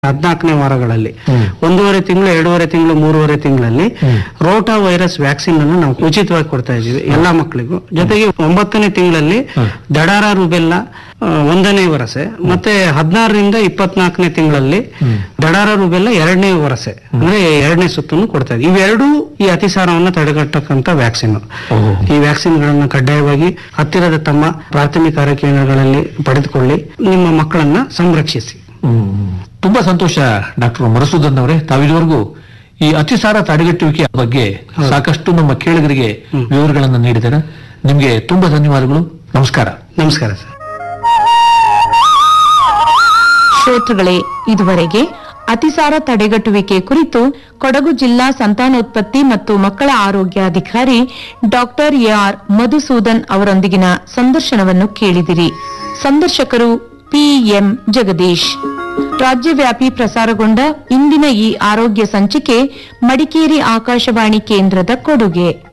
ಹದಿನಾಲ್ಕನೇ ವಾರಗಳಲ್ಲಿ ಒಂದೂವರೆ ತಿಂಗಳು ಎರಡೂವರೆ ತಿಂಗಳು ಮೂರುವರೆ ತಿಂಗಳಲ್ಲಿ ರೋಟಾ ವೈರಸ್ ವ್ಯಾಕ್ಸಿನ್ ಅನ್ನು ನಾವು ಉಚಿತವಾಗಿ ಕೊಡ್ತಾ ಇದ್ದೀವಿ ಎಲ್ಲಾ ಮಕ್ಕಳಿಗೂ ಜೊತೆಗೆ ಒಂಬತ್ತನೇ ತಿಂಗಳಲ್ಲಿ ದಡಾರ ರುಬೆಲ್ಲ ಆ, ಒಂದನೇ ವರಸೆ ಮತ್ತೆ ಹದಿನಾರರಿಂದ ಇಪ್ಪತ್ನಾಲ್ಕನೇ ತಿಂಗಳಲ್ಲಿ ದಡಾರ ರುಬೆಲ್ಲ ಎರಡನೇ ವರಸೆ ಅಂದ್ರೆ ಎರಡನೇ ಸುತ್ತನ್ನು ಕೊಡ್ತಾ ಇದ್ದೀವಿ ಇವೆರಡೂ ಈ ಅತಿಸಾರವನ್ನು ತಡೆಗಟ್ಟಕ್ಕಂತ ವ್ಯಾಕ್ಸಿನ್ ಈ ವ್ಯಾಕ್ಸಿನ್ ಗಳನ್ನ ಕಡ್ಡಾಯವಾಗಿ ಹತ್ತಿರದ ತಮ್ಮ ಪ್ರಾಥಮಿಕ ಆರೋಗ್ಯ ಕೇಂದ್ರಗಳಲ್ಲಿ ಪಡೆದುಕೊಳ್ಳಿ ನಿಮ್ಮ ಮಕ್ಕಳನ್ನ ಸಂರಕ್ಷಿಸಿ ಹ್ಮ್. ತುಂಬಾ ಸಂತೋಷ ಡಾಕ್ಟರ್ ಮರಸುದನ್ ಅವರೇ ತಾವಿದುವರೆಗೂ ಈ ಅತಿಸಾರ ತಡೆಗಟ್ಟುವಿಕೆ ಬಗ್ಗೆ ಸಾಕಷ್ಟು ನಮ್ಮ ಕೇಳಿಗರಿಗೆ ವಿವರಗಳನ್ನು ನೀಡಿದ್ದಾರೆ ನಿಮಗೆ ತುಂಬಾ ಧನ್ಯವಾದಗಳು ನಮಸ್ಕಾರ ನಮಸ್ಕಾರ ಸರ್ ಶ್ರೋತೃಗಳೇ ಇದುವರೆಗೆ ಅತಿಸಾರ ತಡೆಗಟ್ಟುವಿಕೆ ಕುರಿತು ಕೊಡಗು ಜಿಲ್ಲಾ ಸಂತಾನೋತ್ಪತ್ತಿ ಮತ್ತು ಮಕ್ಕಳ ಆರೋಗ್ಯ ಅಧಿಕಾರಿ ಡಾಕ್ಟರ್ ಎಆರ್ ಮಧುಸೂದನ್ ಅವರೊಂದಿಗಿನ ಸಂದರ್ಶನವನ್ನು ಕೇಳಿದಿರಿ ಸಂದರ್ಶಕರು ಪಿಎಂ ಜಗದೀಶ್ ರಾಜ್ಯವ್ಯಾಪಿ ಪ್ರಸಾರಗೊಂಡ ಇಂದಿನ ಈ ಆರೋಗ್ಯ ಸಂಚಿಕೆ ಮಡಿಕೇರಿ ಆಕಾಶವಾಣಿ ಕೇಂದ್ರದ ಕೊಡುಗೆ